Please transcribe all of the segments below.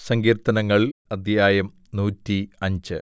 സങ്കീർത്തനങ്ങൾ അദ്ധ്യായം നൂറ്റി അഞ്ച്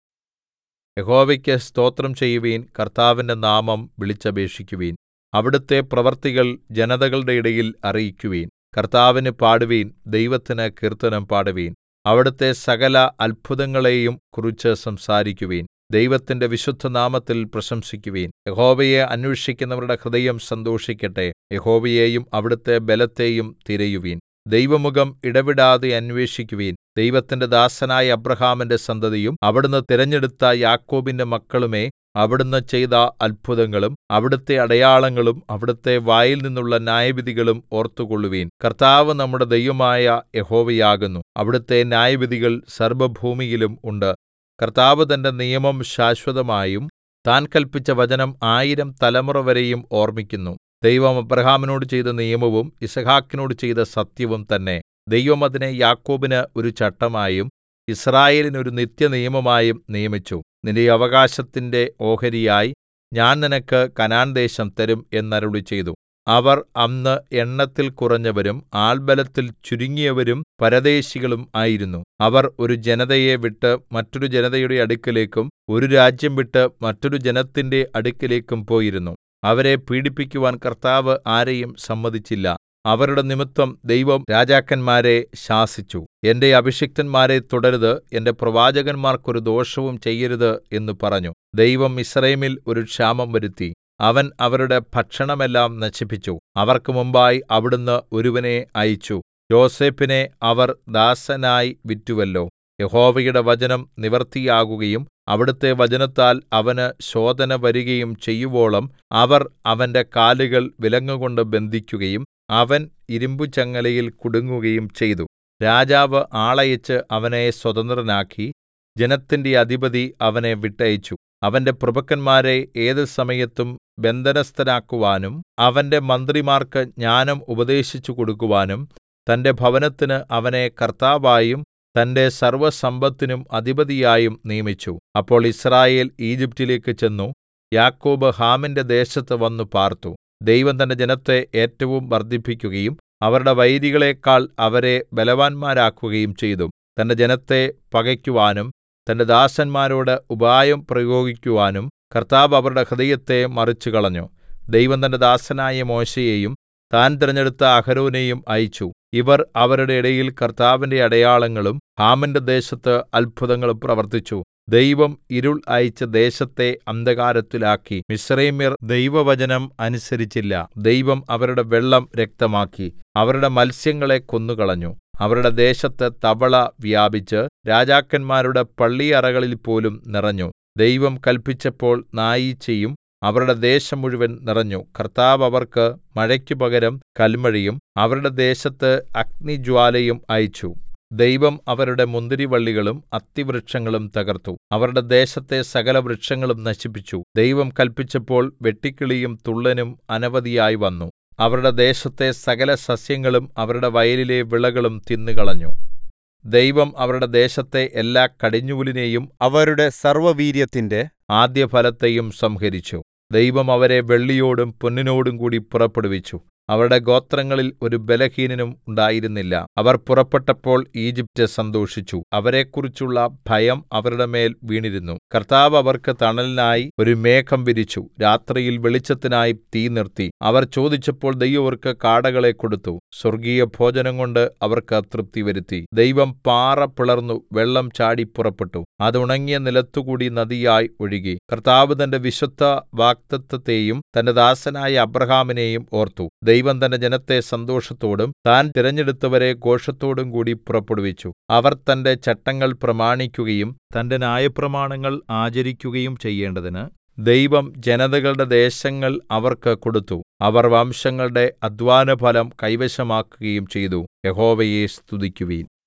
യഹോവയ്ക്ക് സ്തോത്രം ചെയ്യുവിൻ കർത്താവിന്റെ നാമം വിളിച്ചപേക്ഷിക്കുവിൻ അവിടുത്തെ പ്രവൃത്തികൾ ജനതകളുടെ ഇടയിൽ അറിയിക്കുവിൻ കർത്താവിന് പാടുവിൻ ദൈവത്തിന് കീർത്തനം പാടുവിൻ അവിടുത്തെ സകല അത്ഭുതങ്ങളെയും കുറിച്ച് സംസാരിക്കുവിൻ ദൈവത്തിന്റെ വിശുദ്ധനാമത്തിൽ പ്രശംസിക്കുവിൻ യഹോവയെ അന്വേഷിക്കുന്നവരുടെ ഹൃദയം സന്തോഷിക്കട്ടെ യഹോവയെയും അവിടുത്തെ ബലത്തെയും തിരയുവിൻ ദൈവമുഖം ഇടവിടാതെ അന്വേഷിക്കുവിൻ ദൈവത്തിന്റെ ദാസനായ അബ്രാഹാമിന്റെ സന്തതിയും അവിടുന്ന് തിരഞ്ഞെടുത്ത യാക്കോബിന്റെ മക്കളുമേ അവിടുന്ന് ചെയ്ത അത്ഭുതങ്ങളും അവിടുത്തെ അടയാളങ്ങളും അവിടുത്തെ വായിൽനിന്നുള്ള ന്യായവിധികളും ഓർത്തുകൊള്ളുവിൻ കർത്താവ് നമ്മുടെ ദൈവമായ യഹോവയാകുന്നു അവിടുത്തെ ന്യായവിധികൾ സർവ്വഭൂമിയിലും ഉണ്ട് കർത്താവ് തന്റെ നിയമം ശാശ്വതമായും താൻ കല്പിച്ച വചനം ആയിരം തലമുറവരെയും ഓർമ്മിക്കുന്നു ദൈവം അബ്രാഹാമിനോട് ചെയ്ത നിയമവും യിസ്ഹാക്കിനോട് ചെയ്ത സത്യവും തന്നെ ദൈവം അതിനെ യാക്കോബിന് ഒരു ചട്ടമായും യിസ്രായേലിന് ഒരു നിത്യനിയമമായും നിയമിച്ചു നിന്റെ അവകാശത്തിന്റെ ഓഹരിയായി ഞാൻ നിനക്ക് കനാൻദേശം തരും എന്നരുളിച്ചെയ്തു അവർ അന്ന് എണ്ണത്തിൽ കുറഞ്ഞവരും ആൾബലത്തിൽ ചുരുങ്ങിയവരും പരദേശികളും ആയിരുന്നു അവർ ഒരു ജനതയെ വിട്ട് മറ്റൊരു ജനതയുടെ അടുക്കലേക്കും ഒരു രാജ്യം വിട്ട് മറ്റൊരു ജനത്തിന്റെ അടുക്കലേക്കും പോയിരുന്നു അവരെ പീഡിപ്പിക്കുവാൻ കർത്താവ് ആരെയും സമ്മതിച്ചില്ല അവരുടെ നിമിത്തം ദൈവം രാജാക്കന്മാരെ ശാസിച്ചു എന്റെ അഭിഷിക്തന്മാരെ തുടരുത് എന്റെ പ്രവാചകന്മാർക്കൊരു ദോഷവും ചെയ്യരുത് എന്ന് പറഞ്ഞു ദൈവം മിസ്രയീമിൽ ഒരു ക്ഷാമം വരുത്തി അവൻ അവരുടെ ഭക്ഷണമെല്ലാം നശിപ്പിച്ചു അവർക്ക് മുമ്പായി അവിടുന്ന് ഒരുവനെ അയച്ചു യോസേഫിനെ അവർ ദാസനായി വിറ്റുവല്ലോ യഹോവയുടെ വചനം നിവൃത്തിയാകുകയും അവിടുത്തെ വചനത്താൽ അവന് ശോധന വരികയും ചെയ്യുവോളം അവർ അവന്റെ കാലുകൾ വിലങ്ങുകൊണ്ട് ബന്ധിക്കുകയും അവൻ ഇരിമ്പുചങ്ങലയിൽ കുടുങ്ങുകയും ചെയ്തു രാജാവ് ആളയച്ച് അവനെ സ്വതന്ത്രനാക്കി ജനത്തിന്റെ അധിപതി അവനെ വിട്ടയച്ചു അവന്റെ പ്രഭുക്കന്മാരെ ഏത് സമയത്തും ബന്ധനസ്ഥരാക്കുവാനും അവന്റെ മന്ത്രിമാർക്ക് ജ്ഞാനം ഉപദേശിച്ചു കൊടുക്കുവാനും തന്റെ ഭവനത്തിന് അവനെ കർത്താവായും തന്റെ സർവ്വസമ്പത്തിനും അധിപതിയായും നിയമിച്ചു അപ്പോൾ യിസ്രായേൽ ഈജിപ്റ്റിലേക്ക് ചെന്നു യാക്കോബ് ഹാമിന്റെ ദേശത്ത് വന്നു പാർത്തു ദൈവം തന്റെ ജനത്തെ ഏറ്റവും വർദ്ധിപ്പിക്കുകയും അവരുടെ വൈരികളെക്കാൾ അവരെ ബലവാന്മാരാക്കുകയും ചെയ്തു തന്റെ ജനത്തെ പകയ്ക്കുവാനും തന്റെ ദാസന്മാരോട് ഉപായം പ്രയോഗിക്കുവാനും കർത്താവ് അവരുടെ ഹൃദയത്തെ മറിച്ചുകളഞ്ഞു ദൈവം തന്റെ ദാസനായ മോശെയെയും താൻ തിരഞ്ഞെടുത്ത അഹരോനെയും അയച്ചു ഇവർ അവരുടെ ഇടയിൽ കർത്താവിന്റെ അടയാളങ്ങളും ഹാമിന്റെ ദേശത്ത് അത്ഭുതങ്ങളും പ്രവർത്തിച്ചു ദൈവം ഇരുൾ അയച്ച് ദേശത്തെ അന്ധകാരത്തിലാക്കി മിസ്രയീമ്യർ ദൈവവചനം അനുസരിച്ചില്ല ദൈവം അവരുടെ വെള്ളം രക്തമാക്കി അവരുടെ മത്സ്യങ്ങളെ കൊന്നുകളഞ്ഞു അവരുടെ ദേശത്ത് തവള വ്യാപിച്ച് രാജാക്കന്മാരുടെ പള്ളിയറകളിൽ പോലും നിറഞ്ഞു ദൈവം കല്പിച്ചപ്പോൾ നായീച്ചയും അവരുടെ ദേശം മുഴുവൻ നിറഞ്ഞു കർത്താവ് അവർക്ക് മഴയ്ക്കു പകരം കൽമഴയും അവരുടെ ദേശത്ത് അഗ്നിജ്വാലയും അയച്ചു ദൈവം അവരുടെ മുന്തിരിവള്ളികളും അത്തിവൃക്ഷങ്ങളും തകർത്തു അവരുടെ ദേശത്തെ സകല വൃക്ഷങ്ങളും നശിപ്പിച്ചു ദൈവം കല്പിച്ചപ്പോൾ വെട്ടുക്കിളിയും തുള്ളനും അനവധിയായി വന്നു അവരുടെ ദേശത്തെ സകല സസ്യങ്ങളും അവരുടെ വയലിലെ വിളകളും തിന്നുകളഞ്ഞു ദൈവം അവരുടെ ദേശത്തെ എല്ലാ കടിഞ്ഞൂലിനെയും അവരുടെ സർവ്വവീര്യത്തിന്റെ ആദ്യഫലത്തെയും സംഹരിച്ചു ദൈവം അവരെ വെള്ളിയോടും പൊന്നിനോടും കൂടി പുറപ്പെടുവിച്ചു അവരുടെ ഗോത്രങ്ങളിൽ ഒരു ബലഹീനനും ഉണ്ടായിരുന്നില്ല അവർ പുറപ്പെട്ടപ്പോൾ ഈജിപ്റ്റ് സന്തോഷിച്ചു അവരെക്കുറിച്ചുള്ള ഭയം അവരുടെ മേൽ വീണിരുന്നു കർത്താവ് അവർക്ക് തണലിനായി ഒരു മേഘം വിരിച്ചു രാത്രിയിൽ വെളിച്ചത്തിനായി തീ നിർത്തി അവർ ചോദിച്ചപ്പോൾ ദൈവം അവർക്ക് കാടകളെ കൊടുത്തു സ്വർഗീയ ഭോജനം കൊണ്ട് അവർക്ക് തൃപ്തി വരുത്തി ദൈവം പാറ പിളർന്നു വെള്ളം ചാടി പുറപ്പെട്ടു അത് ഉണങ്ങിയ നിലത്തുകൂടി നദിയായി ഒഴുകി കർത്താവ് തന്റെ വിശുദ്ധ വാഗ്ദത്തത്തെയും തന്റെ ദാസനായ അബ്രഹാമിനെയും ഓർത്തു ദൈവം തന്റെ ജനത്തെ സന്തോഷത്തോടും താൻ തിരഞ്ഞെടുത്തവരെ ഘോഷത്തോടും കൂടി പുറപ്പെടുവിച്ചു അവർ തന്റെ ചട്ടങ്ങൾ പ്രമാണിക്കുകയും തന്റെ ന്യായപ്രമാണങ്ങൾ ആചരിക്കുകയും ചെയ്യേണ്ടതിന് ദൈവം ജനതകളുടെ ദേശങ്ങൾ അവർക്ക് കൊടുത്തു അവർ വംശങ്ങളുടെ അധ്വാനഫലം കൈവശമാക്കുകയും ചെയ്തു യഹോവയെ സ്തുതിക്കുവിൻ